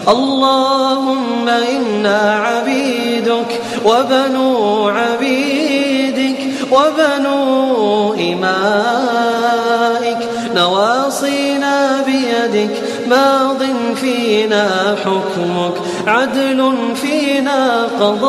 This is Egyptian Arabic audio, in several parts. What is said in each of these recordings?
اللهم إنا عبيدك وبنو عبيدك وبنو إمائك نواصينا بيدك ماض فينا حكمك عدل فينا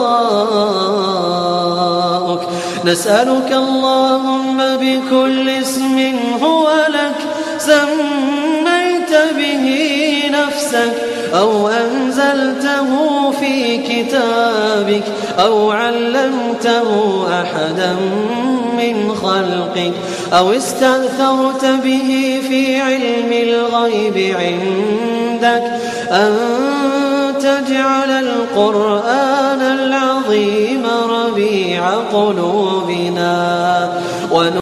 قضاءك نسألك اللهم بكل اسم هو لك سميت به نفسك أو أنزلته في كتابك أو علمته أحدا من خلقك أو استأثرت به في علم الغيب عندك أن تجعل القرآن العظيم ربيع قلوبنا ون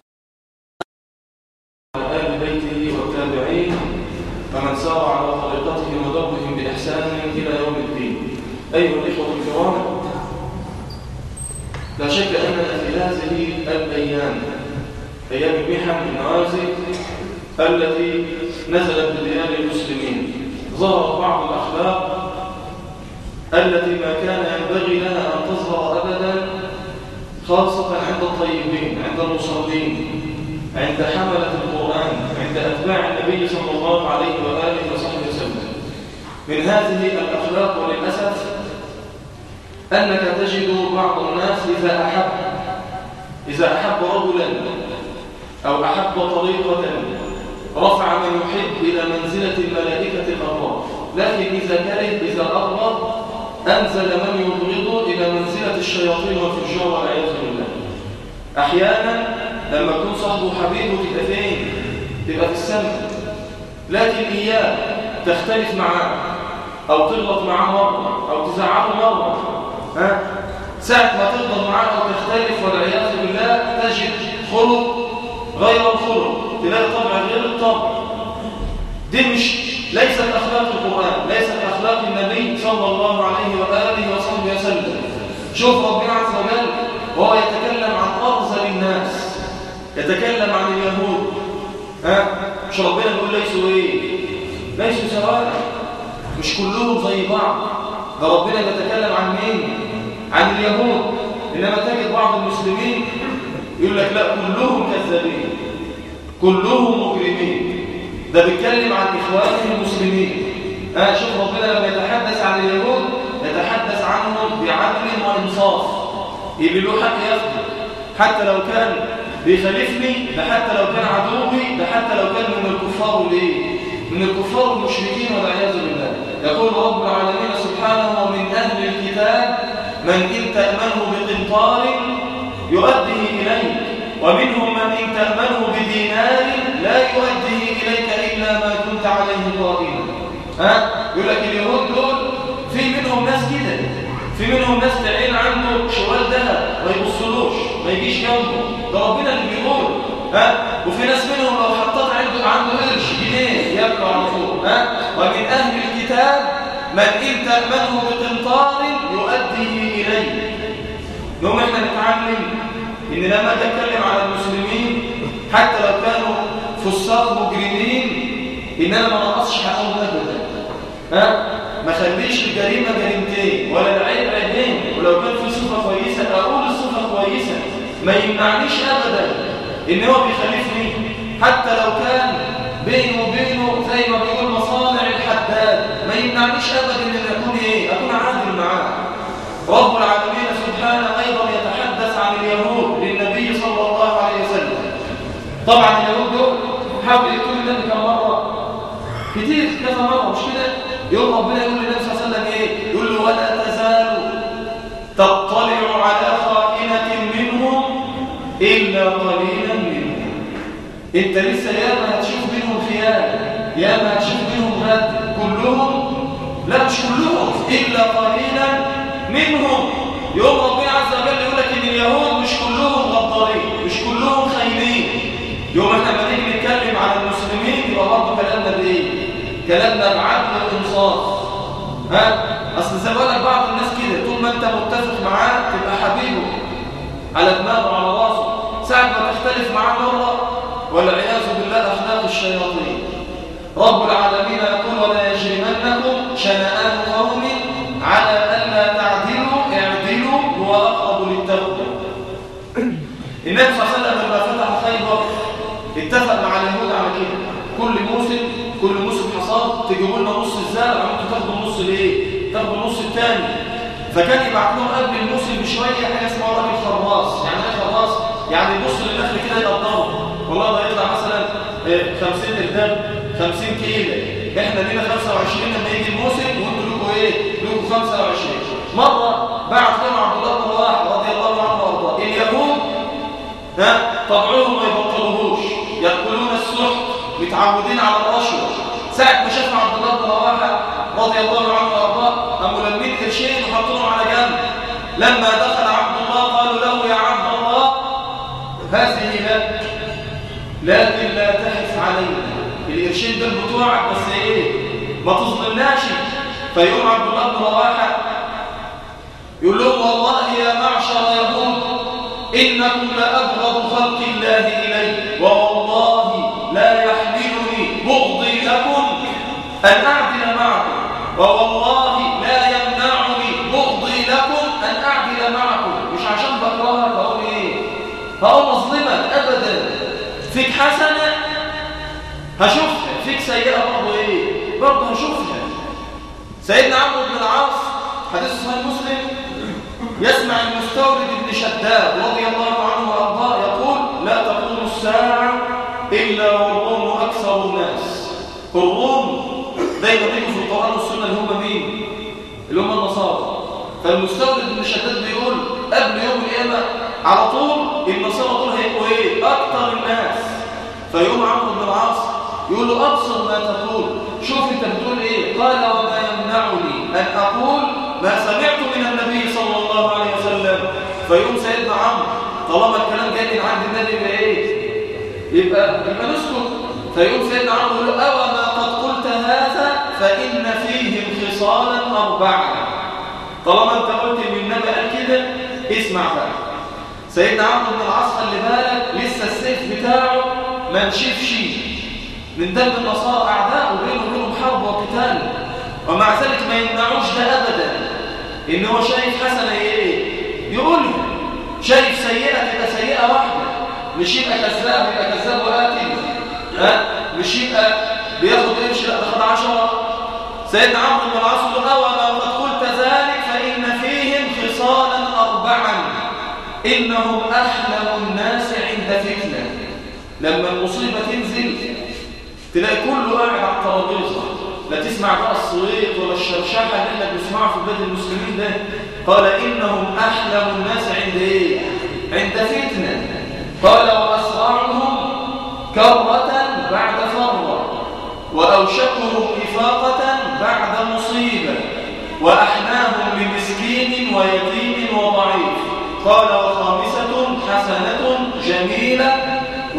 أيها الإخوة الكرام لا شك أننا في هذه الأيام أيام المحن النوازل التي نزلت بديار المسلمين ظهر بعض الأخلاق التي ما كان ينبغي لها أن تظهر أبدا خاصة عند الطيبين عند المصلين عند حملة القرآن عند أتباع النبي صلى الله عليه وآله وصحبه وسلم من هذه الأخلاق وللأسف أنك تجد بعض الناس إذا أحب إذا أحب رجلا أو أحب طريقة رفع من يحب إلى منزلة الملائكة الأرواح لكن إذا كره إذا أغضب أنزل من يبغض إلى منزلة الشياطين والفجار والعياذ بالله أحيانا لما تكون صاحبه حبيبه تبقى فين؟ تبقى في السماء لكن إياه تختلف معاه أو تغلط معاه مرة أو تزعله مرة ها ساعة ما تفضل معاه أو تختلف والعياذ بالله تجد خلق غير الخلق تلاقي طبع غير الطبع دي مش ليست أخلاق القرآن ليست أخلاق النبي صلى الله عليه وآله وصحبه وسلم شوف ربنا عز وجل وهو يتكلم عن أرذل الناس يتكلم عن اليهود ها مش ربنا بيقول ليسوا ايه ليسوا سواء مش كلهم زي بعض ده ربنا يتكلم عن مين عن اليهود إنما تجد بعض المسلمين يقول لك لا كلهم كذابين كلهم مجرمين ده بيتكلم عن إخوانه المسلمين آه شوف ربنا لما يتحدث عن اليهود يتحدث عنهم بعدل وإنصاف يبقى له حق ياخده حتى لو كان بيخالفني ده حتى لو كان عدوي ده حتى لو كان من الكفار وليه من الكفار المشركين والعياذ بالله يقول رب العالمين سبحانه ومن أهل الكتاب من إن تأمنه بقنطار يؤديه إليك ومنهم من إن تأمنه بدينار لا يؤديه إليك إلا ما كنت عليه قائما ها يقول لك اليهود دول في منهم ناس كده في منهم ناس تعين عنده شوال ذهب ما يبصلوش ما يجيش جنبه ده ربنا اللي بيقول ها وفي ناس منهم لو حطت عنده عنده قرش جنيه يبقى على طول ها ومن اهل الكتاب من ان تامنه بقنطار يؤديه اليه نقوم احنا نتعلم ان لما نتكلم على المسلمين حتى لو كانوا فساق مجرمين انما ما نقصش حقهم ابدا ها ما خليش الجريمه جريمتين ولا العيب عيبين ولو كان في صفه كويسه اقول الصفه كويسه ما يمنعنيش ابدا ان هو بيخالفني حتى لو كان بينه وبينه زي ما بيقول مصانع الحداد ما يمنعنيش ابدا ان اكون ايه اكون عادل معاه رب العالمين سبحانه ايضا يتحدث عن اليهود للنبي صلى الله عليه وسلم طبعا اليهود دول حاولوا يقتلوا النبي كم مره كتير كذا مره مش كده يوم ربنا يقول للنبي صلى الله عليه وسلم ايه يقول له ولا تزال تطلع على خائنه منهم الا قليلا انت لسه ياما هتشوف منهم خيانه ياما هتشوف منهم غد كلهم لا مش كلهم الا قليلا منهم يوم ربنا عز وجل يقول لك ان اليهود مش كلهم غدارين مش كلهم خاينين يوم احنا لما نيجي نتكلم على المسلمين يبقى برضه كلامنا بايه كلامنا بعدل وانصاف ها اصل زي ما لك بعض الناس كده طول ما انت متفق معاه تبقى حبيبه على دماغه وعلى راسه ساعه ما تختلف معاه مره والعياذ بالله أخلاق الشياطين رب العالمين يقول ولا يجرمنكم شنآن الايه تاخد النص الثاني فكان يبعت لهم قبل الموسم بشويه حاجه اسمها راجل خراص يعني ايه خراص يعني يبص للنخل كده يقدره والله ده يطلع مثلا 50 ارداب 50 كيلو احنا لينا 25 لما يجي الموسم وانتوا لكم ايه لكم 25 مره بعت لهم عبد الله بن رواحه رضي الله عنه وارضاه اليهود ها طبعهم ما يبطلوهوش ياكلون السحت متعودين على الرشوه ساعه ما شاف عبد الله بن رواحه رضي الله عنه وارضاه قاموا لمين قرشين وحطوهم على جنب لما دخل عبد الله قالوا له يا عبد الله هذه لك لكن لا تحف علينا القرشين دول بتوعك بس ايه ما تظلمناش فيقوم عبد الله بن رواحه يقول لهم والله يا معشر يهود انكم لابغض خلق الله الي ووالله لا يحملني بغضي لكم ان اعدل معكم ووالله لا يمنعني بغضي لكم ان اعدل معكم مش عشان بكرهك هقول ايه هقول اظلمك ابدا فيك حسنه هشوفها فيك سيئه برضه ايه برضه هشوفها سيدنا عمرو بن العاص حديث صحيح مسلم يسمع المستورد بن شداد رضي الله عنه وارضاه يقول لا تقوم الساعه الا والروم اكثر الناس الروم دايما بيجوا في القران والسنه اللي هم مين اللي هم النصارى فالمستورد بن شداد بيقول قبل يوم القيامه على طول النصارى دول هيبقوا ايه اكثر الناس فيقوم عمرو بن العاص يقول له ابصر ما تقول شوف انت بتقول ايه قال وما يمنعني ان اقول ما سمعت من النبي صلى الله عليه وسلم فيقوم سيدنا عمرو طالما الكلام جاي من عند النبي يبقى ايه يبقى يبقى نسكت فيقوم سيدنا عمرو يقول له أو ما قد قلت هذا فإن فيهم خصالا أربعة طالما أنت قلت إن النبي قال كده اسمع بقى سيدنا عمرو بن العاص خلي بالك لسه السيف بتاعه ما نشفش من دم النصارى أعداء وبينه وبينهم حرب وقتال ومع ذلك ما يمنعوش ده أبدا إن هو شايف حسنة إيه يقولها شايف سيئة تبقى سيئة واحدة مش يبقى كذاب يبقى كذاب وقاتل ها مش يبقى بياخد قرش لا ده خد 10 سيدنا عمرو بن العاص يقول أو ما قد قلت ذلك فإن فيهم خصالا أربعا إنهم أحلم الناس عند فتنة لما المصيبة تنزل تلاقي كله قاعد على الترابيزه لا تسمع بقى الصويت ولا الشرشحه اللي احنا بنسمعها في بلاد المسلمين ده قال انهم احلم الناس عند ايه عند فتنه قال واسرعهم كره بعد فره واوشكهم افاقه بعد مصيبه واحناهم لمسكين ويتيم وضعيف قال وخامسه حسنه جميله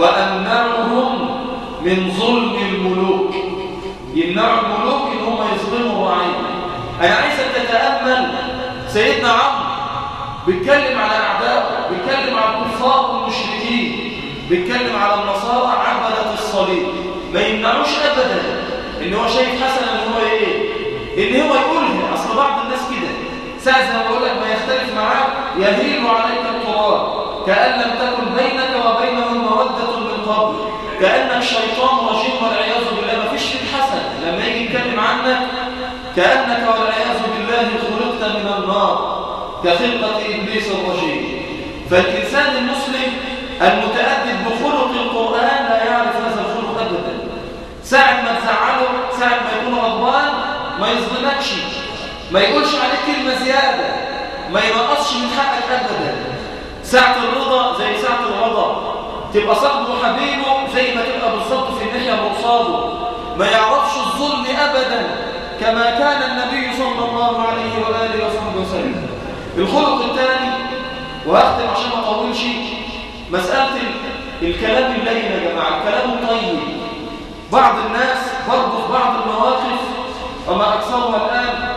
وامنعهم من ظلم الملوك يمنعوا الملوك ان هم يظلموا الرعيه انا عايزك تتامل سيدنا عمرو بيتكلم على اعدائه بيتكلم على الكفار والمشركين بيتكلم على النصارى عبده الصليب ما يمنعوش ابدا ان هو شايف حسن ان هو ايه ان هو يقولها اصل بعض الناس كده ساعه زي ما بقول لك ما يختلف معاك يهيل عليك التراب كان لم تكن بينك وبينهم موده من قبل كأنك شيطان رجيم والعياذ بالله ما فيش فيك حسن لما يجي يتكلم عنك كأنك والعياذ بالله خلقت من النار كخلقة إبليس الرجيم فالإنسان المسلم المتأدب بخلق القرآن لا يعرف هذا الخلق أبدا ساعة ما تزعله ساعة ما يكون غضبان ما يظلمكش ما يقولش عليك كلمة زيادة ما ينقصش من حقك أبدا ساعة الرضا زي ساعة الغضب تبقى صاحبه وحبيبه زي ما تبقى بالظبط في الناحية مرصاده ما يعرفش الظلم أبدا كما كان النبي صلى الله عليه وآله وصحبه وسلم الخلق الثاني وأختم عشان ما أطولش مسألة الكلام اللين يا جماعة الكلام الطيب بعض الناس برضه في بعض المواقف وما أكثرها الآن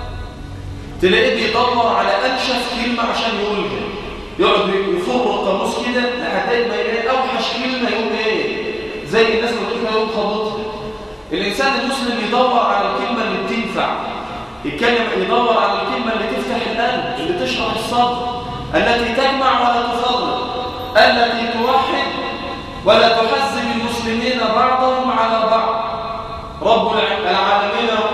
تلاقيه بيدور على أنشف كلمة عشان يقولها يقعد يفر القاموس كده لحد ما يلاقي اوحش كلمه يقول ايه زي الناس اللي بتقول يقول خبطها الانسان المسلم يدور على الكلمه اللي بتنفع يتكلم يدور على الكلمه اللي تفتح القلب اللي تشرح الصدر التي تجمع ولا تفرق التي توحد ولا تحزب المسلمين بعضهم على بعض رب العالمين يقول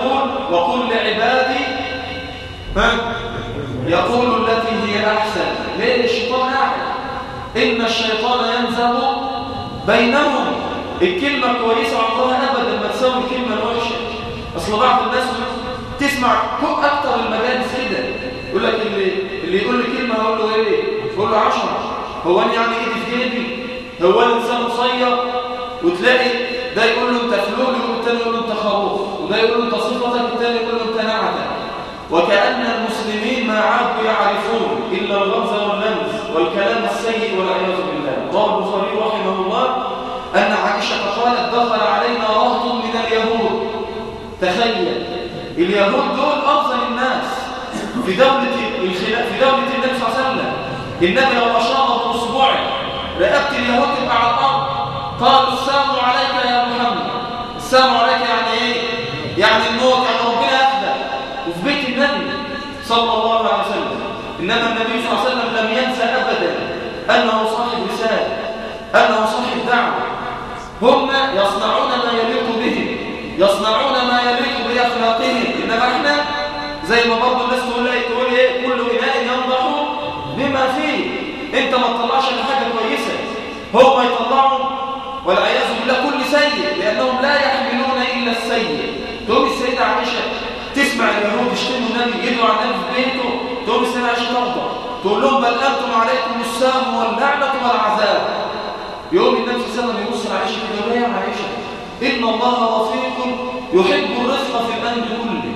وقل لعبادي ها يقول التي هي أحسن ليه الشيطان قاعد إن الشيطان ينزغ بينهم الكلمة كويسة عمرها أبدا ما تساوي الكلمة الوحشة أصل بعض الناس تسمع أكتر المجالس كده يقول لك اللي, اللي يقول لي كلمة هقول له إيه؟ يقول له عشرة هو أنا يعني إيدي في جيبي هو الإنسان قصير وتلاقي ده يقول له أنت فلول والتاني يقول له أنت خروف وده يقول له أنت صفتك والتاني يقول له أنت نعتك وكأن المسلمين ما عادوا يعرفون إلا اللفظ واللمز والكلام السيء والعياذ بالله قال البخاري رحمه الله أن عائشة قالت دخل علينا رهط من اليهود تخيل اليهود دول أفضل الناس في دولة الخلاف في دولة النبي صلى الله عليه وسلم النبي لو أشار بأصبعه رقبة اليهود تبقى على الأرض قالوا السلام عليك يا محمد السلام عليك يعني إيه؟ يعني الموت يعني ربنا ياخدك وفي بيت النبي صلى الله عليه وسلم إنما النبي صلى الله عليه وسلم لم ينسى أبدا أنه صاحب رسالة أنه صاحب دعوة هم يصنعون ما يليق بهم يصنعون ما يليق بأخلاقهم إنما إحنا زي ما برضه الناس تقول ايه تقول ايه كل إناء ينضح بما فيه انت ما تطلعش حاجة كويسة هم يطلعوا والعياذ بالله كل سيء لأنهم لا يحملون إلا السيء تقوم السيدة عائشة تسمع اليهود يشتموا النبي يدعوا على النبي في بيته تقوم السيدة عائشة ترضى تقول لهم بل أنتم عليكم السام واللعنة والعذاب يقوم النبي صلى الله عليه وسلم يبص لعائشة كده يا عائشة إن الله رفيق يحب الرفق في الأمر كله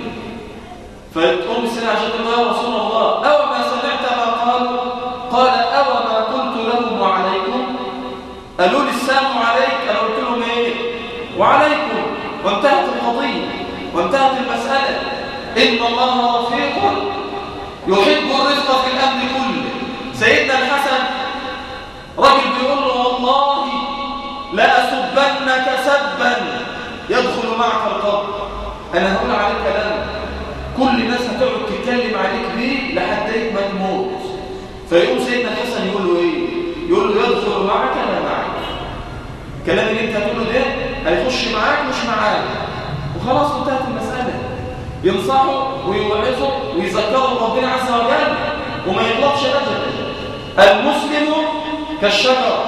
فتقوم السيدة عائشة تقول يا رسول الله أو ما سمعت ما قالوا قال أو ما قلت لهم وعليكم قالوا لي السلام عليك أنا قلت لهم إيه وعليكم وانتهت القضية وانتهت المسألة إن الله رفيق يحب الرفق في الأمر كله سيدنا الحسن رجل بيقول له والله لأسبنك سبا يدخل معك القبر أنا هقول عليك كلام كل الناس هتقعد تتكلم عليك بيه لحد ما تموت فيقوم سيدنا الحسن يقول له ايه يقول له يدخل معك لا معك الكلام اللي انت هتقوله ده هيخش معاك مش معاك وخلاص انتهت المسألة ينصحه ويوعظه ويذكره ربنا عز وجل وما يغلطش ابدا المسلم كالشجر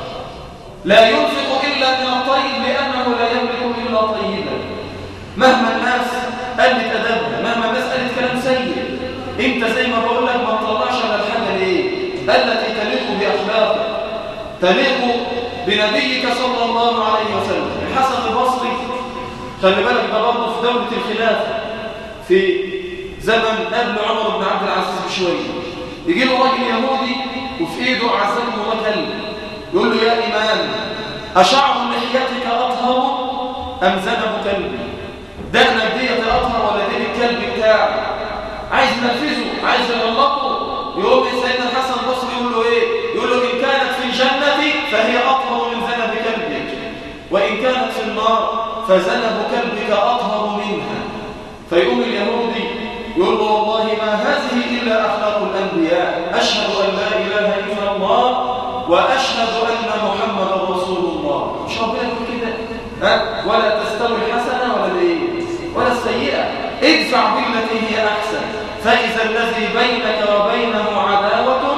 لا ينفق إلا من الطيب لأنه لا يملك إلا طيبا مهما الناس قالت أدبها مهما الناس قالت كلام سيء انت زي ما بقول لك ما تطلعش على الحاجة ليه التي تليق بأخلاقك تليق بنبيك صلى الله عليه وسلم الحسن البصري خلي بالك ده برضه في دولة الخلافة في زمن قبل عمر بن عبد العزيز بشوية يجي له راجل يهودي وفي ايده عزكم الله كلب يقول له يا إمام أشعر لحيتك أطهر أم ذنب كلبي دقنك ديت أطهر ولا دين الكلب بتاعي عايز ينفذه عايز يغلقه يقوم سيدنا الحسن البصري يقول له ايه يقول له ان كانت في الجنه فهي اطهر من ذنب كلبك وان كانت في النار فذنب كلبك اطهر منها فيقوم اليهودي يقول له والله ما هذه الا اخلاق الانبياء اشهد ان لا اله الا الله واشهد ان محمدا رسول الله مش ربنا يقول كده ها ولا تستوي الحسنه ولا الايه ولا السيئه ادفع بالتي هي احسن فإذا الذي بينك وبينه عداوة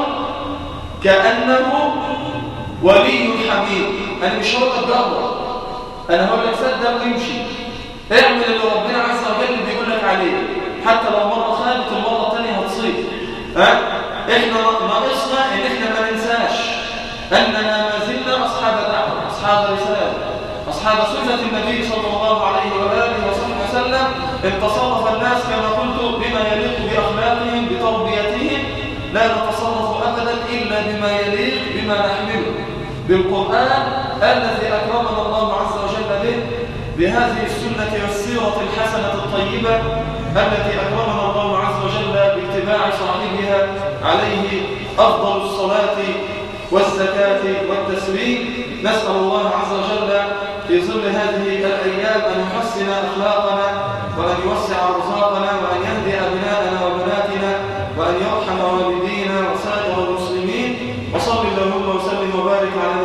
كأنه ولي حميد أنا مش هقول لك جرب أنا هقول لك صدق ويمشي اعمل اللي ربنا عز وجل بيقول لك عليه حتى لو مرة خابت المرة الثانية هتصيب ها احنا ناقصنا ان احنا ما ننساش اننا ما زلنا اصحاب دعوه اصحاب رساله اصحاب صفه النبي صلى الله عليه واله وصحبه وسلم ان تصرف الناس كما قلت بما يليق بأخلاقهم بتربيتهم لا نتصرف أبدا إلا بما يليق بما نحمله بالقرآن الذي أكرمنا الله عز وجل به بهذه السنة والسيرة الحسنة الطيبة التي أكرمنا الله عز وجل باتباع صاحبها عليه أفضل الصلاة والزكاة والتسليم نسأل الله عز وجل في ظل هذه الأيام أن يحسن أخلاقنا وأن يوسع أرزاقنا وأن يهدي أبناءنا وبناتنا وأن يرحم والدينا وسائر المسلمين وصل اللهم وسلم وبارك على